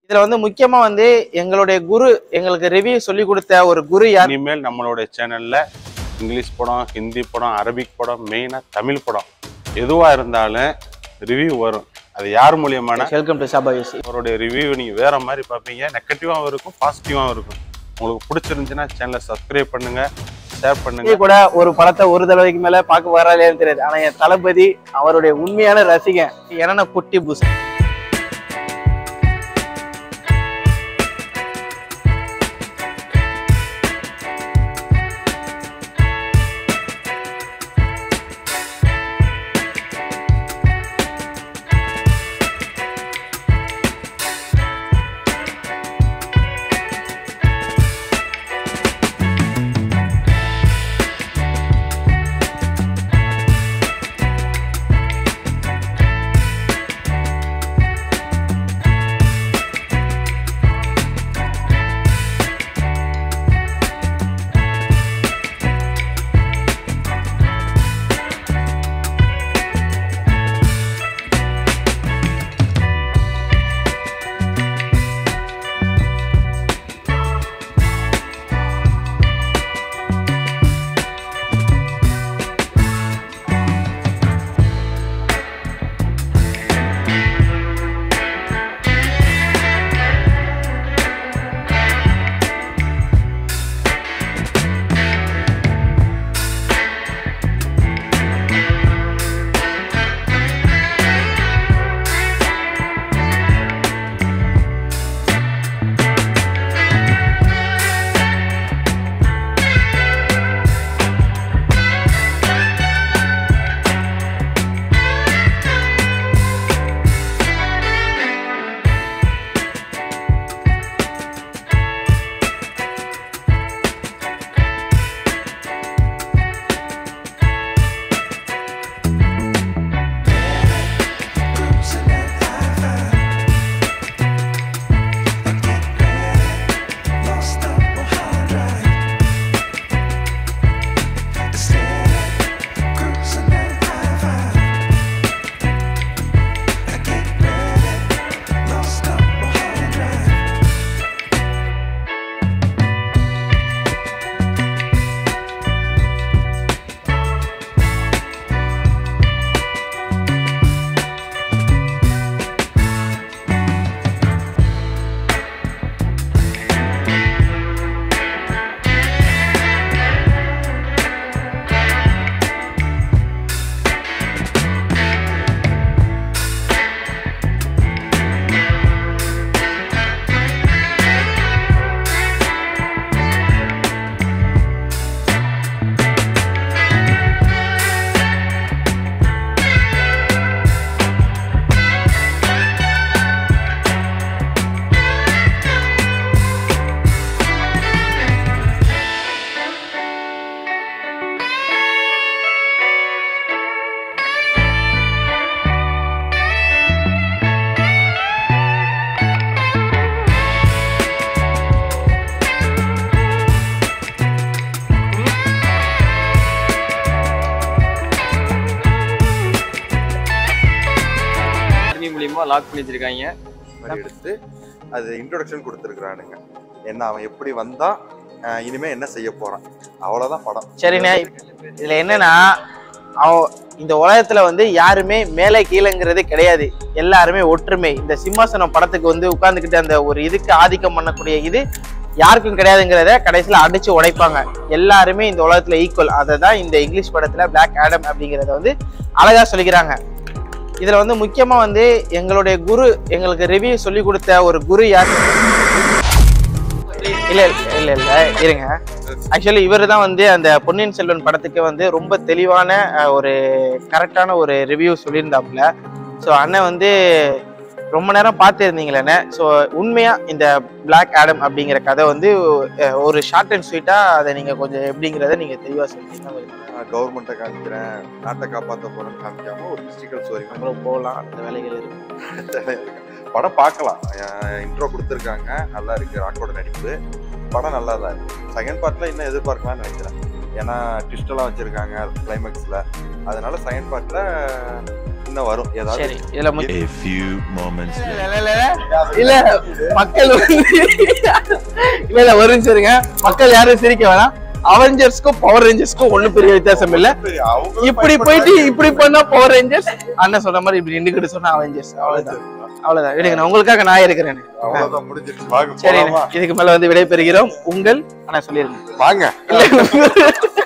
இதுல வந்து முக்கியமா வந்து எங்களுடைய குரு எங்களுக்கு ரிவ்யூ சொல்லி கொடுத்த ஒரு குரு யார் இனிமேல் நம்மளுடைய சேனல்ல இங்கிலீஷ் படம் ஹிந்தி படம் அரபிக் படம் மெயினாக தமிழ் படம் எதுவாக இருந்தாலும் ரிவ்யூ வரும் அது யார் மூலியமான வெல்கம் டு சபா யூசி அவருடைய ரிவ்யூ நீங்கள் வேற மாதிரி பார்ப்பீங்க நெகட்டிவாகவும் இருக்கும் பாசிட்டிவாகவும் இருக்கும் உங்களுக்கு பிடிச்சிருந்துச்சுன்னா சேனலை சப்ஸ்கிரைப் பண்ணுங்க ஷேர் பண்ணுங்க கூட ஒரு படத்தை ஒரு தடவைக்கு மேல பார்க்க வராலேன்னு தெரியாது ஆனா என் தளபதி அவருடைய உண்மையான ரசிகன் என்னென்ன குட்டி புஸ் ஆர்மி மூலியமா லாக் பண்ணி வச்சிருக்காங்க மாதிரி எடுத்து அது இன்ட்ரோடக்ஷன் கொடுத்துருக்குறானுங்க என்ன அவன் எப்படி வந்தா அஹ் இனிமே என்ன செய்ய போறான் அவ்வளவுதான் படம் சரிண்ணே இதுல என்னன்னா அவன் இந்த உலகத்துல வந்து யாருமே மேலே கீழேங்கிறது கிடையாது எல்லாருமே ஒற்றுமை இந்த சிம்மாசனம் படத்துக்கு வந்து உட்கார்ந்துக்கிட்டு அந்த ஒரு இதுக்கு ஆதிக்கம் பண்ணக்கூடிய இது யாருக்கும் கிடையாதுங்கிறத கடைசியில அடிச்சு உடைப்பாங்க எல்லாருமே இந்த உலகத்துல ஈக்குவல் அதை தான் இந்த இங்கிலீஷ் படத்துல Black ஆடம் அப்படிங்கிறத வந்து அழகா சொல்லிக்கிறாங்க இதுல வந்து முக்கியமா வந்து எங்களுடைய குரு எங்களுக்கு ரிவ்யூ சொல்லி கொடுத்த ஒரு குரு யார் இல்ல இல்ல இல்ல இருங்க ஆக்சுவலி இவர் தான் வந்து அந்த பொன்னியின் செல்வன் படத்துக்கு வந்து ரொம்ப தெளிவான அஹ், ஒரு கரெக்டான ஒரு ரிவ்யூ சொல்லியிருந்தாப்புல ஸோ அண்ணன் வந்து ரொம்ப நேரம் பார்த்துருந்தீங்களே ஸோ உண்மையா இந்த Black ஆடம் அப்படிங்கிற கதை வந்து அஹ், ஒரு ஷார்ட் அண்ட் ஸ்வீட்டா அதை நீங்க கொஞ்சம் எப்படிங்கிறத நீங்க தெளிவா சொல்லிட்டீங்கன்னா கொஞ்சம் கவர்மெண்ட்டை காமிக்கிறேன் நாட்டை காப்பாற்ற போறேன்னு காமிக்காம ஒரு மிஸ்டிக்கல் ஸ்டோரி நம்மளும் போகலாம் அந்த வேலைகள் இருக்கு படம் பார்க்கலாம் இன்ட்ரோ கொடுத்துருக்காங்க நல்லா இருக்கு ராக்கோட நடிப்பு படம் நல்லா தான் இருக்கு செகண்ட் பார்ட்ல இன்னும் எதிர்பார்க்கலாம்னு நினைக்கிறேன் ஏன்னா ட்விஸ்டெல்லாம் வச்சிருக்காங்க கிளைமேக்ஸ்ல அதனால செகண்ட் பார்ட்ல இன்னும் வரும் ஏதாவது சரி இதுல முக்கிய A few moments later. இல்ல, இல்ல, இல்ல. இல்ல மக்கள் வந்து இல்ல இல்ல ஒரு நிமிஷம் இருங்க மக்கள் யாரும் சிரிக்க வேணாம் அவெஞ்சர்ஸ்க்கும் பவர் ரேஞ்சர்ஸ்க்கும் ஒண்ணும் பெரிய வித்தியாசம் இல்ல சரி, அவங்க இப்படி போயிட்டு இப்படி பண்ணா பவர் ரேஞ்சர்ஸ் அண்ணன் சொன்ன மாதிரி இப்படி நின்னுக்கிட்டு சொன்னா அவெஞ்சர்ஸ் அவ்வளவுதான் அவ்வளவுதான் விடுங்க நான் உங்களுக்காக நான் இருக்கிறேன் அவ்வளவுதான் முடிஞ்சிருச்சு வாங்க சரி போலாமா? இதுக்கு மேல வந்து விடை பெறுகிறோம் உங்கள் அண்ணா சொல்லிருங்க வாங்க இல்ல